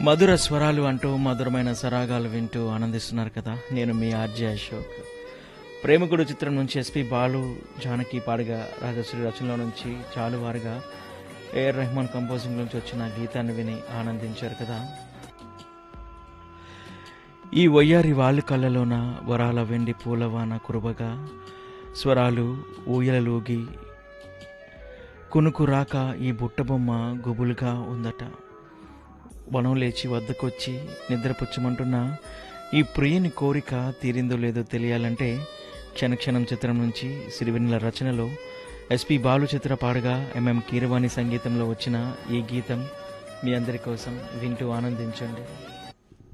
మధుర స్వరాలు అంటూ మధురమైన సరాగాలు వింటూ ఆనందిస్తున్నారు కదా నేను మీ ఆర్జే అశోక్ ప్రేమికుడు చిత్రం నుంచి ఎస్పి బాలు జానకి పాడగా రాజశ్రీ రచనలో నుంచి చాలువారుగా ఏఆర్ రెహమాన్ కంపోజింగ్ నుంచి వచ్చిన గీతాన్ని విని ఆనందించారు కదా ఈ వయ్యారి వాళ్ళు కళ్ళలోన వరాల వెండి పూలవాన కురుబగా స్వరాలు ఊయలలూగి కునుకు రాక ఈ బుట్టబొమ్మ గుబులుగా ఉందట వనం లేచి వద్దకొచ్చి నిద్రపుచ్చమంటున్న ఈ ప్రియుని కోరిక తీరిందో లేదో తెలియాలంటే క్షణక్షణం చిత్రం నుంచి సిరివెన్నెల రచనలో ఎస్పి బాలు చిత్ర పాడగా ఎంఎం కీరవాణి సంగీతంలో వచ్చిన ఈ గీతం మీ అందరి కోసం వింటూ ఆనందించండి